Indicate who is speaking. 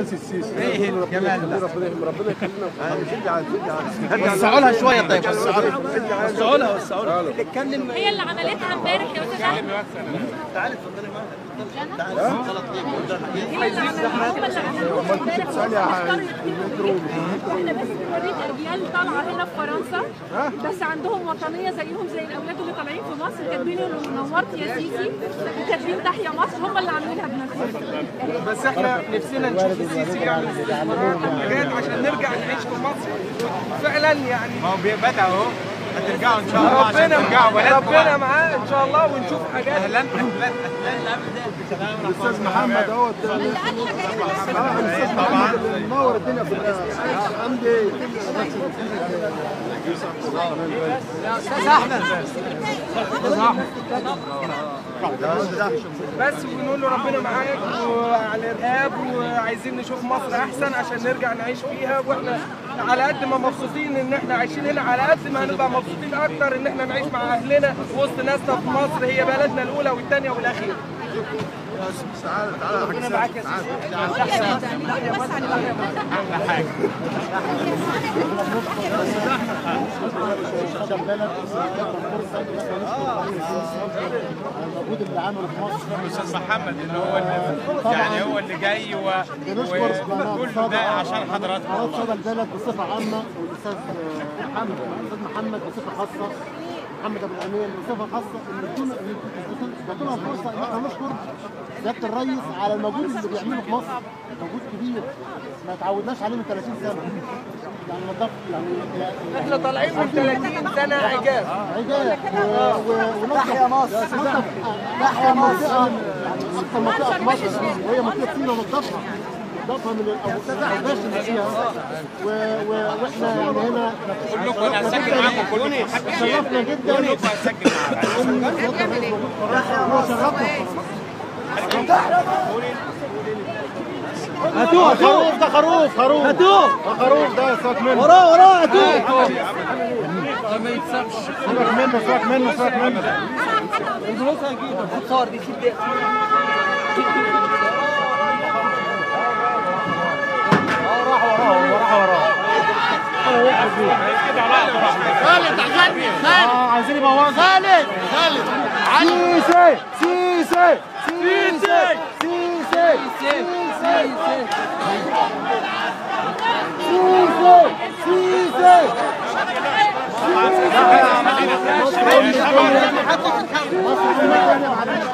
Speaker 1: فرانسيس السيسي
Speaker 2: ايه الجمال ده
Speaker 1: ربنا ربنا يخلينا شجع شجع
Speaker 2: وسعوا لها شويه طيب وسعوا لها وسعوا لها وسعوا لها
Speaker 3: هي اللي عملتها امبارح يا استاذ احمد
Speaker 2: تعالي اتفضلي معايا تعالي غلط ليه
Speaker 3: هي اللي عملتها هم اللي عملوها امبارح
Speaker 1: بتسألي على المترو
Speaker 3: احنا بس بنوريك اجيال طالعه هنا في فرنسا بس عندهم وطنيه زيهم زي الاولاد اللي طالعين في مصر كاتبين انه نورت يا سيسي وكاتبين تحيا مصر هم اللي عاملينها بنفسهم
Speaker 4: بس احنا نفسنا نشوف السيسي يعمل استثمارات وحاجات عشان نرجع نعيش في مصر فعلا يعني
Speaker 2: ما هو بدا اهو هترجعوا ان شاء الله عشان
Speaker 4: ربنا
Speaker 2: ترجعوا بلدكم
Speaker 4: ربنا
Speaker 2: بقى.
Speaker 4: معاه ان شاء الله ونشوف حاجات
Speaker 2: اهلا اهلا اهلا
Speaker 1: الاستاذ محمد اهوت اه الاستاذ محمد اللي منور الدنيا في حمدي
Speaker 4: استاذ احمد بس ونقول له ربنا معاك وعلى الارهاب وعايزين نشوف مصر احسن عشان نرجع نعيش فيها واحنا على قد ما مبسوطين ان احنا عايشين هنا على قد ما هنبقى مبسوطين اكتر ان احنا نعيش مع اهلنا وسط ناسنا في مصر هي بلدنا الاولى والثانيه والاخيره
Speaker 1: تعالى تعالى
Speaker 4: ربنا معاك يا سيدي
Speaker 1: المجهود اللي عمله في مصر
Speaker 2: الاستاذ محمد اللي هو اللي يعني هو اللي جاي و...
Speaker 1: بنشكر
Speaker 2: وكل ده عشان حضراتكم
Speaker 1: قناة صدى البلد بصفة عامة والأستاذ محمد الأستاذ محمد بصفة خاصة محمد أبو الأمين بصفة خاصة إن ادونا ادونا الفرصة إن احنا نشكر سيادة الرئيس على المجهود اللي بيعمله في مصر مجهود كبير ما تعودناش عليه من 30 سنة يعني نضف يعني
Speaker 4: احنا طالعين من 30 سنه عجاف
Speaker 1: عجاب تحيا مصر تحيا مصر يعني اكثر منطقه في مصر وهي منطقه سينا نظفها نظفها من الاوباش اللي فيها و- و- واحنا يعني هنا
Speaker 2: كلكم انا هسجل معاكم كلكم حتى
Speaker 1: شرفنا جدا
Speaker 2: كلكم هسجل معاكم
Speaker 1: هو شرفنا
Speaker 5: هاتوه
Speaker 1: خروف ده خروف خروف
Speaker 5: هاتوه
Speaker 1: خروف ده سواك منه
Speaker 5: وراه وراه هاتوه
Speaker 1: سواك منه سواك منه سواك منه
Speaker 5: البلوك هنجيبه صور دي سيب
Speaker 1: راح وراه وراح وراه اه عايزين يبوظوا خالد خالد سيسي سيسي سيسي سيسي سيسي سيسي سيسي